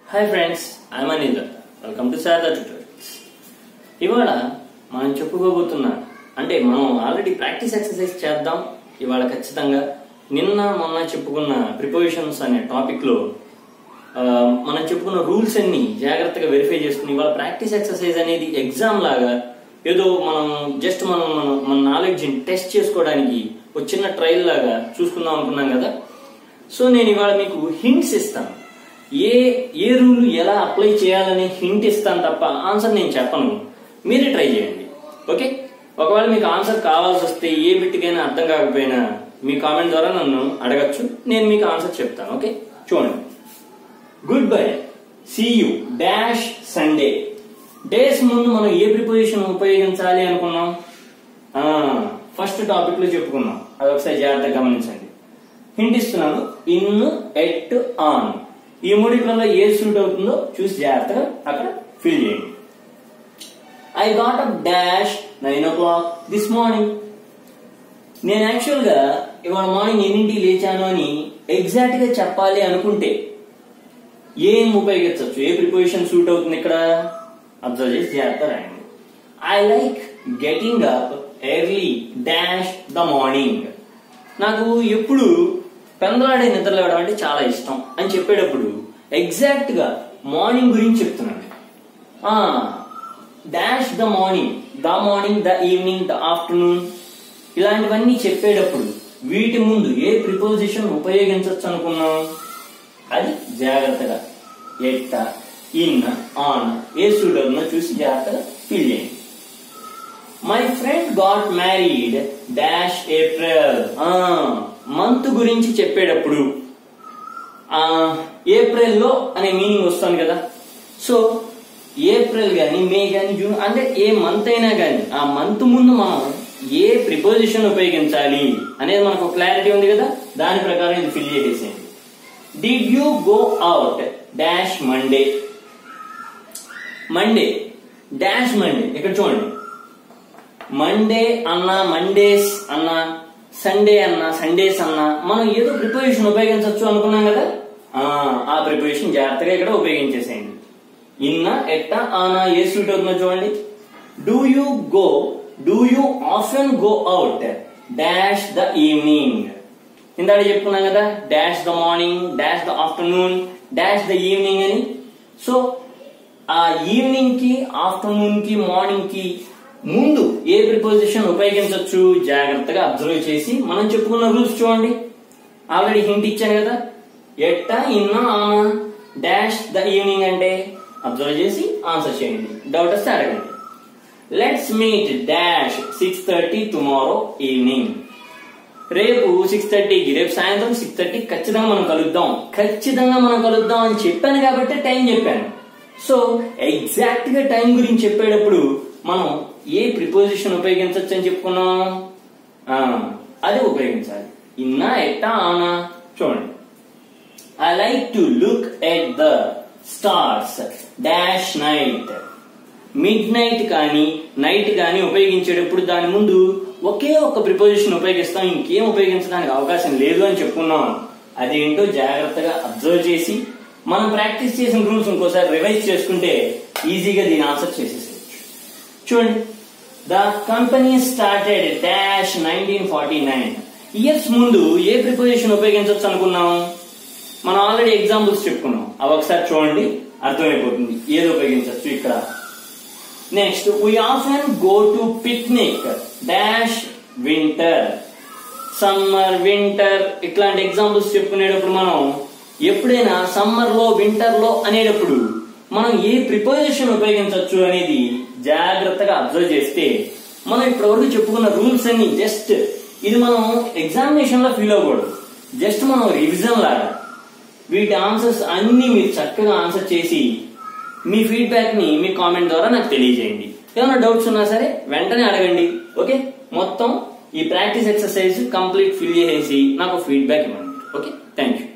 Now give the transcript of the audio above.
hi friends I'm Anil welcome to Sharada tutorials ఇవాళ మనం చెప్పుకోబోతున్న అంటే మనం ఆల్రెడీ ప్రాక్టీస్ ఎక్సర్సైజ్ చేద్దాం ఇవాళ ఖచ్చితంగా నిన్న మొన్న చెప్పుకున్న ప్రిపోజిషన్స్ అనే టాపిక్ లో ఆ, మనం చెప్పుకున్న రూల్స్ అన్ని జాగ్రత్తగా వెరిఫై చేసుకుని ఇవాళ ప్రాక్టీస్ ఎక్సర్సైజ్ అనేది ఎగ్జామ్ లాగా ఏదో మనం జస్ట్ మనం మనం మన నాలెడ్జ్ టెస్ట్ చేసుకోవడానికి ఒక చిన్న ట్రయల్ లాగా చూసుకుందాం అనుకున్నాం కదా సో నేను ఇవాళ మీకు హింట్స్ ఇస్తాను ఏ ఏ రూల్ ఎలా అప్లై చేయాలని హింట్ ఇస్తాను తప్ప ఆన్సర్ నేను చెప్పను మీరే ట్రై చేయండి ఓకే ఒకవేళ మీకు ఆన్సర్ కావాల్సి వస్తే ఏ బిట్కైనా అర్థం కాకపోయినా మీ కామెంట్ ద్వారా నన్ను అడగచ్చు నేను మీకు ఆన్సర్ చెప్తాను ఓకే చూడండి good bye see you dash Sunday days ముందు మనం ఏ ప్రిపోజిషన్ ఉపయోగించాలి అనుకున్నాం ఫస్ట్ టాపిక్ లో చెప్పుకున్నాం అది ఒకసారి జాగ్రత్తగా గమనించండి హింట్ ఇస్తున్నాను ఇన్ ఎట్ ఆన్ ఈ మూడిట్లలో ఏది సూట్ అవుతుందో చూసి జాగ్రత్తగా అక్కడ ఫిల్ చేయండి I got up dash nine o'clock this morning నేను యాక్చువల్ గా ఇవాళ మార్నింగ్ ఎన్నింటికి లేచాను అని ఎగ్జాక్ట్ గా చెప్పాలి అనుకుంటే ఏం ఉపయోగించవచ్చు ఏ ప్రిపోజిషన్ సూట్ అవుతుంది ఇక్కడ అబ్జర్వ్ చేసి జాగ్రత్త రాయండి I like getting up early dash the morning నాకు ఎప్పుడు పెందలాడే నిద్ర లేవడం అంటే చాలా ఇష్టం అని చెప్పేటప్పుడు ఎగ్జాక్ట్ గా మార్నింగ్ గురించి చెప్తున్నాను ఆ dash the morning the morning the evening the afternoon ఇలాంటివన్నీ చెప్పేటప్పుడు వీటి ముందు ఏ ప్రిపోజిషన్ ఉపయోగించవచ్చు అనుకున్నాం అది జాగ్రత్తగా ఎట్ట ఇన్ ఆన్ ఏ సూట్ అవుతుందో చూసి జాగ్రత్తగా ఫిల్ చేయండి my friend got married dash April month గురించి చెప్పేటప్పుడు ఏప్రిల్ లో అనే మీనింగ్ వస్తుంది కదా సో ఏప్రిల్ గాని మే గాని జూన్ అంటే ఏ మంత్ అయినా గాని ఆ మంత్ ముందు మనం ఏ ప్రిపోజిషన్ ఉపయోగించాలి అనేది మనకు క్లారిటీ ఉంది కదా దాని ప్రకారం ఇది ఫిల్ చేసేసేయండి did you go out dash Monday Monday dash Monday ఇక్కడ చూడండి మండే అన్న మండేస్ అన్న సండే అన్న సండేస్ అన్న మనం ఏదో ప్రిపోజిషన్ ఉపయోగించవచ్చు అనుకున్నాం కదా ఆ, ఆ ప్రిపోజిషన్ జాగ్రత్తగా ఇక్కడ ఉపయోగించేసేయండి ఇన్న ఎట్ట ఆనా ఏ సూట్ అవుతుందో చూడండి do you go do you often go out dash the evening ఇందాక చెప్పుకున్నాం కదా dash the morning dash the afternoon dash the evening అని సో ఆ ఈవినింగ్ కి ఆఫ్టర్నూన్ కి మార్నింగ్ కి ముందు ఏ ప్రిపోజిషన్ ఉపయోగించవచ్చు జాగ్రత్తగా అబ్జర్వ్ చేసి మనం చెప్పుకున్న రూల్స్ చూడండి ఆల్రెడీ హింట్ ఇచ్చాను కదా ఎట్ట ఇన్న ఆన డాష్ ద ఈవినింగ్ అంటే అబ్జర్వ్ చేసి ఆన్సర్ చేయండి డౌట్ వస్తే అడగండి let's meet dash six thirty tomorrow evening రేపు సిక్స్ థర్టీకి రేపు సాయంత్రం సిక్స్ థర్టీ ఖచ్చితంగా మనం కలుద్దాం ఖచ్చితంగా మనం కలుద్దాం అని చెప్పాను కాబట్టి టైం చెప్పాను సో ఎగ్జాక్ట్ గా టైం గురించి చెప్పేటప్పుడు మనం ఏ ప్రిపోజిషన్ ఉపయోగించవచ్చు అని చెప్పుకున్నాం ఆ, అది ఉపయోగించాలి ఇన్నా ఎట్టా ఆనా చూడండి I like to look at the stars dash night midnight కానీ నైట్ కానీ ఉపయోగించేటప్పుడు దాని ముందు ఒకే ఒక ప్రిపోజిషన్ ఉపయోగిస్తాం ఇంకేం ఉపయోగించడానికి అవకాశం లేదు అని చెప్పుకున్నాం అదేంటో జాగ్రత్తగా అబ్జర్వ్ చేసి మనం ప్రాక్టీస్ చేసిన రూల్స్ ఇంకోసారి రివైజ్ చేసుకుంటే ఈజీగా దీని ఆన్సర్ చేసేసేయచ్చు చూడండి the company started dash nineteen forty nine years ముందు ఏ ప్రిపోజిషన్ ఉపయోగించవచ్చు అనుకున్నాం మనం ఆల్రెడీ ఎగ్జాంపుల్స్ చెప్పుకున్నాం అవి ఒకసారి చూడండి అర్థమైపోతుంది ఏది ఉపయోగించవచ్చు ఇక్కడ next we often go to picnic dash winter summer winter ఇట్లాంటి ఎగ్జాంపుల్స్ చెప్పుకునేటప్పుడు మనం ఎప్పుడైనా సమ్మర్ లో వింటర్ లో అనేటప్పుడు మనం ఏ ప్రిపోజిషన్ ఉపయోగించవచ్చు అనేది జాగ్రత్తగా అబ్జర్వ్ చేస్తే మనం ఇప్పటివరకు చెప్పుకున్న రూల్స్ అన్ని జస్ట్ ఇది మనం ఎగ్జామినేషన్ లో ఫీల్ అవ్వకూడదు జస్ట్ మనం రివిజన్ లాగా వీటి ఆన్సర్స్ అన్ని మీరు చక్కగా ఆన్సర్ చేసి మీ ఫీడ్బ్యాక్ ని మీ కామెంట్ ద్వారా నాకు తెలియజేయండి ఏమైనా డౌట్స్ ఉన్నా సరే వెంటనే అడగండి ఓకే మొత్తం ఈ ప్రాక్టీస్ ఎక్సర్సైజ్ కంప్లీట్ ఫిల్ చేసేసి నాకు ఫీడ్బ్యాక్ ఇవ్వండి ఓకే థ్యాంక్ యూ